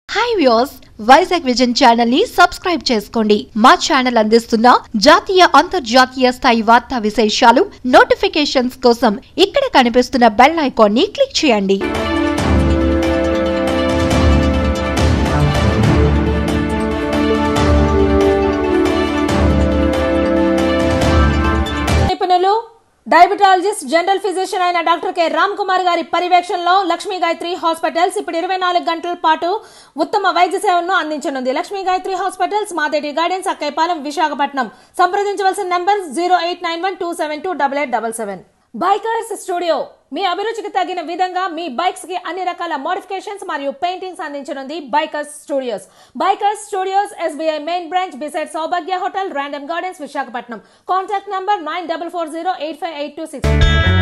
hi views Vizag vision channel ని subscribe చేసుకోండి మా ఛానల్ అందిస్తున్న జాతీయ అంతర్జాతీయ స్థాయి వార్తా విశేషాలు నోటిఫికేషన్స్ కోసం ఇక్కడ కనిపిస్తున్న బెల్ ఐకాన్ ని క్లిక్ చేయండి నిపుణులు డయాబెటాలజిస్ట్ జనరల్ ఫిజిషియన్ అయిన డాక్టర్ కె రామ్ కుమార్ గారి పర్యవేక్షణలో లక్ష్మీ గాయత్రి హాస్పిటల్స్ ఇప్పుడు ఇరవై నాలుగు గంటల పాటు ఉత్తమ వైద్య సేవలను అందించనుంది లక్ష్మీ గాయత్రి హాస్పిటల్స్ మాదేటి గార్డెన్స్ అక్కైపాలెం విశాఖపట్నం సంప్రదించవలసిన number zero eight nine one two seven two double eight double seven bikers studio మీ అభిరుచికి తగిన విధంగా మీ బైక్స్ కి అన్ని రకాల మోడిఫికేషన్స్ మరియు పెయింటింగ్స్ అందించనుంది bikers studios bikers studios SBI main branch beside Saubhagya hotel random gardens Visakhapatnam contact number nine double four zero eight five eight two six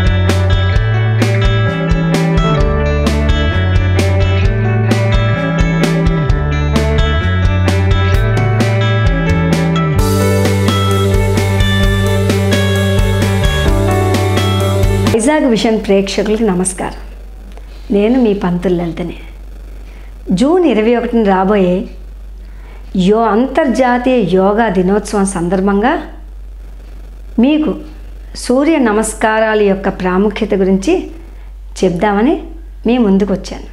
Vizag vision ప్రేక్షకులకు నమస్కారం నేను మీ పంతులు లలితని జూన్ ఇరవై ఒకటిన రాబోయే యో అంతర్జాతీయ యోగా దినోత్సవం సందర్భంగా మీకు సూర్య నమస్కారాల యొక్క ప్రాముఖ్యత గురించి చెప్దామని మీ ముందుకు వచ్చాను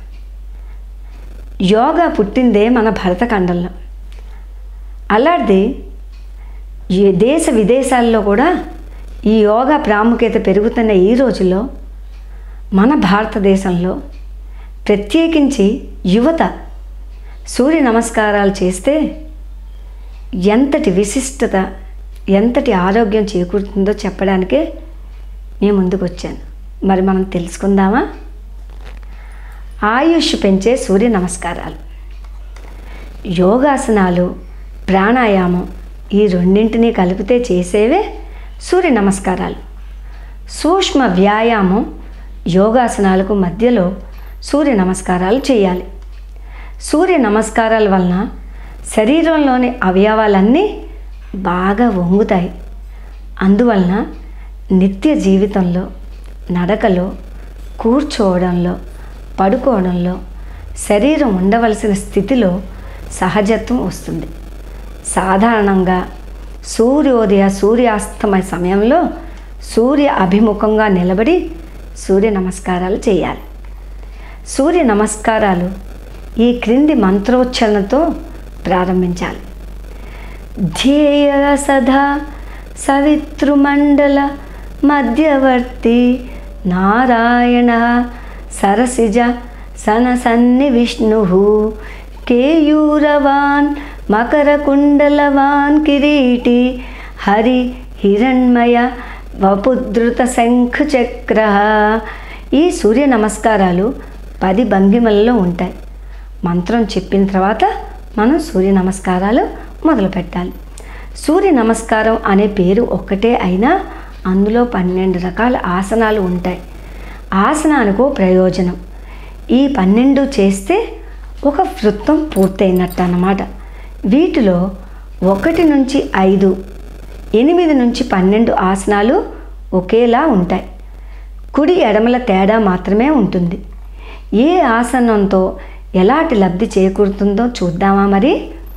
యోగా పుట్టిందే మన భరతఖండంలో అలాంటిది ఈ దేశ విదేశాల్లో కూడా ఈ యోగా ప్రాముఖ్యత పెరుగుతున్న ఈ రోజుల్లో మన భారతదేశంలో ప్రత్యేకించి యువత సూర్య నమస్కారాలు చేస్తే ఎంతటి విశిష్టత ఎంతటి ఆరోగ్యం చేకూరుతుందో చెప్పడానికే నేను ముందుకు వచ్చాను మరి మనం తెలుసుకుందామా ఆయుష్ పెంచే సూర్య నమస్కారాలు యోగాసనాలు ప్రాణాయామం ఈ రెండింటినీ కలిపితే చేసేవే సూర్య నమస్కారాలు సూక్ష్మ వ్యాయామం యోగాసనాలకు మధ్యలో సూర్య నమస్కారాలు చేయాలి సూర్య నమస్కారాల వలన శరీరంలోని అవయవాలన్నీ బాగా వంగుతాయి అందువలన నిత్య జీవితంలో నడకలో కూర్చోవడంలో పడుకోవడంలో శరీరం ఉండవలసిన స్థితిలో సహజత్వం వస్తుంది సాధారణంగా సూర్యోదయ సూర్యాస్తమయ సమయంలో సూర్య అభిముఖంగా నిలబడి సూర్య నమస్కారాలు చేయాలి సూర్య నమస్కారాలు ఈ క్రింది మంత్రోచ్చరణతో ప్రారంభించాలి ధ్యేయ సదా సవితృమండల మధ్యవర్తి నారాయణ సరసిజ సనసన్ని విష్ణు కేయూరవాన్ మకరకుండలవాన్ కిరీటి హరి హిరణ్మయ వపుద్రుత శంఖుచక్ర ఈ సూర్య నమస్కారాలు పది భంగిమలలో ఉంటాయి మంత్రం చెప్పిన తర్వాత మనం సూర్య నమస్కారాలు మొదలు పెట్టాలి సూర్య నమస్కారం అనే పేరు ఒక్కటే అయినా అందులో పన్నెండు రకాల ఆసనాలు ఉంటాయి ఆసనానికో ప్రయోజనం ఈ పన్నెండు చేస్తే ఒక వృత్తం పూర్తయినట్టు అన్నమాట వీటిలో ఒకటి నుంచి ఐదు ఎనిమిది నుంచి పన్నెండు ఆసనాలు ఒకేలా ఉంటాయి కుడి ఎడమల తేడా మాత్రమే ఉంటుంది ఏ ఆసనంతో ఎలాంటి లబ్ధి చేకూరుతుందో చూద్దామా మరి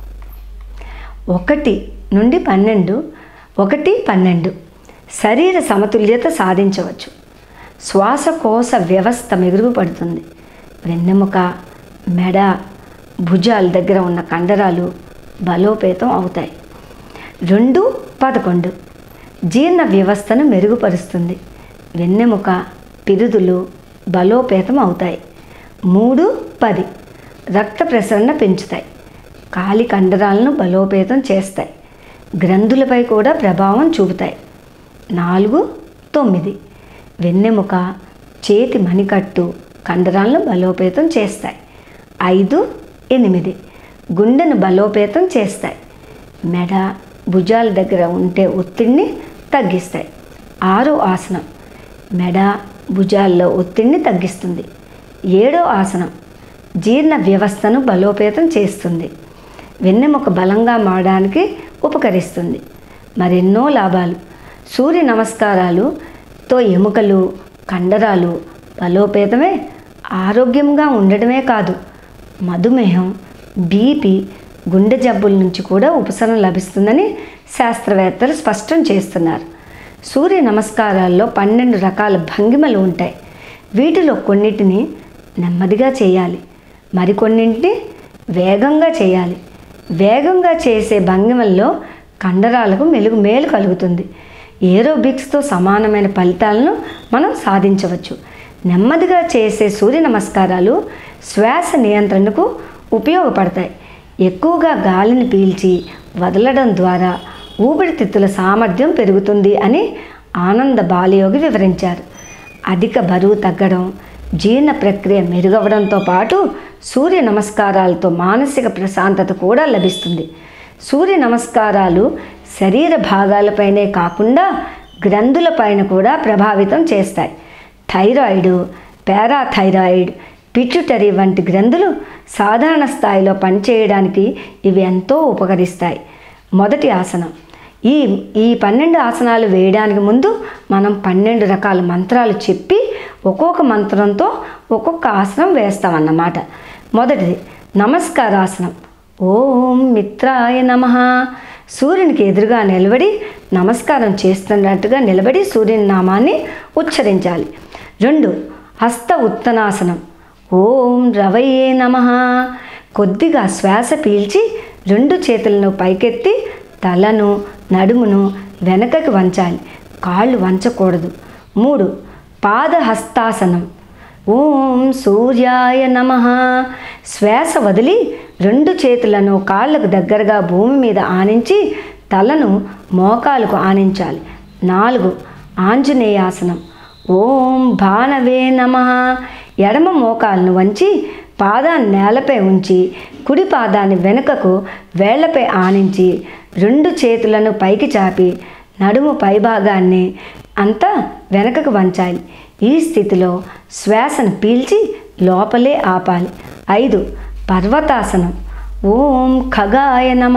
ఒకటి నుండి పన్నెండు ఒకటి పన్నెండు శరీర సమతుల్యత సాధించవచ్చు శ్వాసకోశ వ్యవస్థ మెరుగుపడుతుంది వెన్నెముక మెడ భుజాల దగ్గర ఉన్న కండరాలు బలోపేతం అవుతాయి రెండు పదకొండు జీర్ణ వ్యవస్థను మెరుగుపరుస్తుంది వెన్నెముక పిరుదులు బలోపేతం అవుతాయి మూడు పది రక్త ప్రసరణ పెంచుతాయి కాలి కండరాలను బలోపేతం చేస్తాయి గ్రంథులపై కూడా ప్రభావం చూపుతాయి నాలుగు తొమ్మిది వెన్నెముక చేతి మణికట్టు కండరాలను బలోపేతం చేస్తాయి ఐదు ఎనిమిది గుండెను బలోపేతం చేస్తాయి మెడ భుజాల దగ్గర ఉంటే ఒత్తిడిని తగ్గిస్తాయి ఆరో ఆసనం మెడ భుజాల్లో ఒత్తిడిని తగ్గిస్తుంది ఏడో ఆసనం జీర్ణ వ్యవస్థను బలోపేతం చేస్తుంది వెన్నెముక బలంగా మారడానికి ఉపకరిస్తుంది మరెన్నో లాభాలు సూర్య నమస్కారాలుతో ఎముకలు కండరాలు బలోపేతమే ఆరోగ్యంగా ఉండడమే కాదు మధుమేహం బీపీ గుండె జబ్బుల నుంచి కూడా ఉపశమనం లభిస్తుందని శాస్త్రవేత్తలు స్పష్టం చేస్తున్నారు సూర్య నమస్కారాల్లో పన్నెండు రకాల భంగిమలు ఉంటాయి వీటిలో కొన్నిటిని నెమ్మదిగా చేయాలి మరికొన్నింటిని వేగంగా చేయాలి వేగంగా చేసే భంగిమల్లో కండరాలకు మెలుగు మేలు కలుగుతుంది ఏరోబిక్స్తో సమానమైన ఫలితాలను మనం సాధించవచ్చు నెమ్మదిగా చేసే సూర్య నమస్కారాలు శ్వాస నియంత్రణకు ఉపయోగపడతాయి ఎక్కువగా గాలిని పీల్చి వదలడం ద్వారా ఊపిరితిత్తుల సామర్థ్యం పెరుగుతుంది అని ఆనంద బాలయోగి వివరించారు అధిక బరువు తగ్గడం జీర్ణ ప్రక్రియ మెరుగవడంతో పాటు సూర్య నమస్కారాలతో మానసిక ప్రశాంతత కూడా లభిస్తుంది సూర్య నమస్కారాలు శరీర భాగాలపైనే కాకుండా గ్రంథులపైన కూడా ప్రభావితం చేస్తాయి థైరాయిడ్ పారాథైరాయిడ్ పిట్యుటరీ వంటి గ్రంథులు సాధారణ స్థాయిలో పనిచేయడానికి ఇవి ఎంతో ఉపకరిస్తాయి మొదటి ఆసనం ఈ ఈ పన్నెండు ఆసనాలు వేయడానికి ముందు మనం పన్నెండు రకాల మంత్రాలు చెప్పి ఒక్కొక్క మంత్రంతో ఒక్కొక్క ఆసనం వేస్తామన్నమాట మొదటిది నమస్కారాసనం ఓం మిత్రాయ నమ సూర్యునికి ఎదురుగా నిలబడి నమస్కారం చేస్తున్నట్టుగా నిలబడి సూర్యుని నామాన్ని ఉచ్చరించాలి రెండు హస్త ఉత్తనాసనం ఓం రవయే నమ కొద్దిగా శ్వాస పీల్చి రెండు చేతులను పైకెత్తి తలను నడుమును వెనకకి వంచాలి కాళ్ళు వంచకూడదు మూడు పాదహస్తాసనం ఓం సూర్యాయ నమ శ్వాస వదిలి రెండు చేతులను కాళ్ళకు దగ్గరగా భూమి మీద ఆనించి తలను మోకాలకు ఆనించాలి నాలుగు ఆంజనేయాసనం ఓం భానవే నమ ఎడమ మోకాలను వంచి పాదాన్ని నేలపై ఉంచి కుడి పాదాన్ని వెనుకకు వేళ్లపై ఆనించి రెండు చేతులను పైకి చాపి నడుము పైభాగాన్ని అంతా వెనకకు వంచాలి ఈ స్థితిలో శ్వాసను పీల్చి లోపలే ఆపాలి ఐదు పర్వతాసనం ఓం ఖగాయ నమ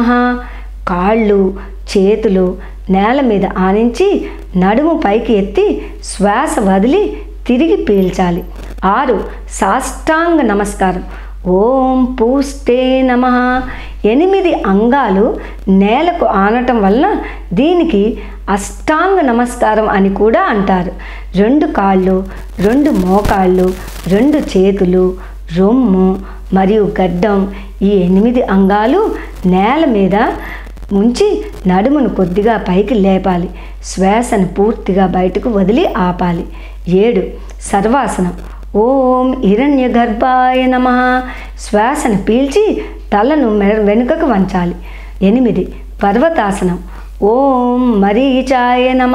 కాళ్ళు చేతులు నేల మీద ఆనించి నడుము పైకి ఎత్తి శ్వాస వదిలి తిరిగి పీల్చాలి ఆరు సాష్టాంగ నమస్కారం ఓం పూస్తే నమ ఎనిమిది అంగాలు నేలకు ఆనటం వల్ల దీనికి అష్టాంగ నమస్కారం అని కూడా అంటారు రెండు కాళ్ళు రెండు మోకాళ్ళు రెండు చేతులు రొమ్ము మరియు గడ్డం ఈ ఎనిమిది అంగాలు నేల మీద ఉంచి నడుమును కొద్దిగా పైకి లేపాలి శ్వాసను పూర్తిగా బయటకు వదిలి ఆపాలి ఏడు సర్వాసనం ఓం హిరణ్య గర్భాయ నమ శ్వాసను పీల్చి తలను మె- వెనుకకు వంచాలి ఎనిమిది పర్వతాసనం ఓం మరీచాయ నమ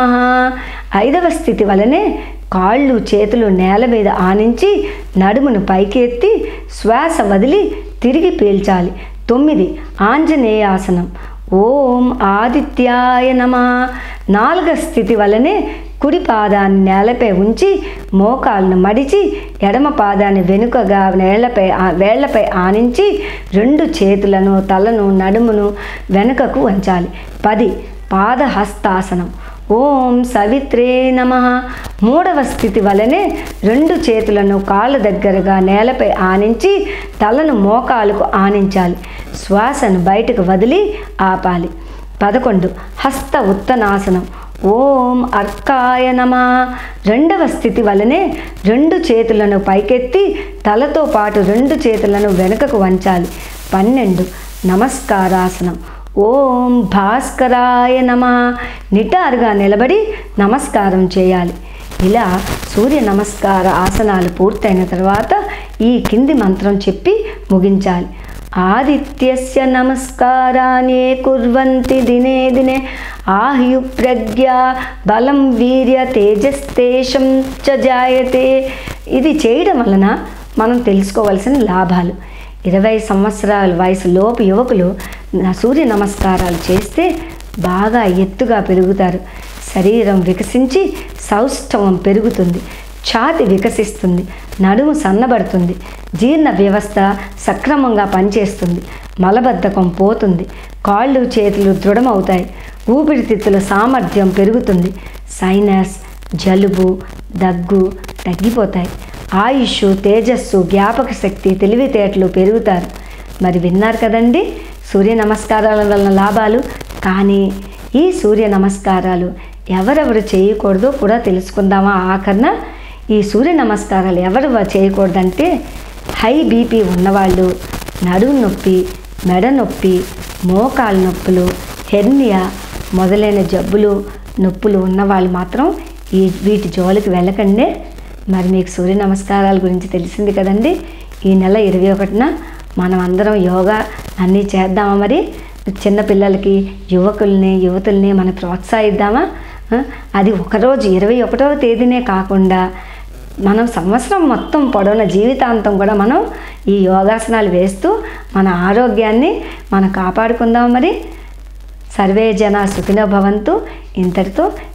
ఐదవ స్థితి వలనే కాళ్ళు చేతులు నేల మీద ఆనించి నడుమును పైకి ఎత్తి శ్వాస వదిలి తిరిగి పీల్చాలి తొమ్మిది ఆంజనేయాసనం ఓం ఆదిత్యాయ నమ నాలుగ స్థితి వలనే కుడి పాదాన్ని నేలపై ఉంచి మోకాలను మడిచి ఎడమ పాదాన్ని వెనుకగా నేలపై ఆ- వేళ్లపై ఆనించి రెండు చేతులను తలను నడుమును వెనుకకు వంచాలి పది పాదహస్తాసనం ఓం సవిత్రే నమ మూడవ స్థితి వలనే రెండు చేతులను కాళ్ళ దగ్గరగా నేలపై ఆనించి తలను మోకాలకు ఆనించాలి శ్వాసను బయటకు వదిలి ఆపాలి పదకొండు హస్త ఉత్తనాసనం ఓం అర్కాయ నమ రెండవ స్థితి వలనే రెండు చేతులను పైకెత్తి తలతో పాటు రెండు చేతులను వెనుకకు వంచాలి పన్నెండు నమస్కారాసనం ఓం భాస్కరాయ నమ నిటారుగా నిలబడి నమస్కారం చేయాలి ఇలా సూర్య నమస్కార ఆసనాలు పూర్తయిన తర్వాత ఈ కింది మంత్రం చెప్పి ముగించాలి ఆదిత్యస్య నమస్కారాన్ని కుర్వంతి దినే దినే ఆహ్యు ప్రజ్ఞ బలం వీర్య తేజస్తేషం చ జాయతే ఇది చేయడం వలన మనం తెలుసుకోవలసిన లాభాలు ఇరవై సంవత్సరాల వయసు లోపు యువకులు నా సూర్య నమస్కారాలు చేస్తే బాగా ఎత్తుగా పెరుగుతారు శరీరం వికసించి సౌష్ఠవం పెరుగుతుంది ఛాతి వికసిస్తుంది నడుము సన్నబడుతుంది జీర్ణ వ్యవస్థ సక్రమంగా పనిచేస్తుంది మలబద్ధకం పోతుంది కాళ్ళు చేతులు దృఢమవుతాయి ఊపిరితిత్తుల సామర్థ్యం పెరుగుతుంది సైనస్ జలుబు దగ్గు తగ్గిపోతాయి ఆయుష్ తేజస్సు జ్ఞాపక శక్తి తెలివితేటలు పెరుగుతారు మరి విన్నారు కదండి సూర్య నమస్కారాల వలన లాభాలు కానీ ఈ సూర్య నమస్కారాలు ఎవరెవరు చేయకూడదో కూడా తెలుసుకుందామా ఆఖరణ ఈ సూర్య నమస్కారాలు ఎవరు చేయకూడదంటే హై బీపీ ఉన్నవాళ్ళు నడుము నొప్పి మెడ నొప్పి మోకాలు నొప్పులు హెర్నియా మొదలైన జబ్బులు నొప్పులు ఉన్నవాళ్ళు మాత్రం ఈ వీటి జోలికి వెళ్ళకండి మరి మీకు సూర్య నమస్కారాల గురించి తెలిసింది కదండి ఈ నెల ఇరవై ఒకటిన మనం అందరం యోగా అన్నీ చేద్దామా మరి చిన్నపిల్లలకి యువకుల్ని యువతుల్ని మనం ప్రోత్సహిద్దామా ఆ, అది ఒకరోజు ఇరవై ఒకటవ తేదీనే కాకుండా మనం సంవత్సరం మొత్తం పొడవున జీవితాంతం కూడా మనం ఈ యోగాసనాలు వేస్తూ మన ఆరోగ్యాన్ని మనం కాపాడుకుందాం మరి సర్వే జన సుఖినో భవంతు ఇంతటితో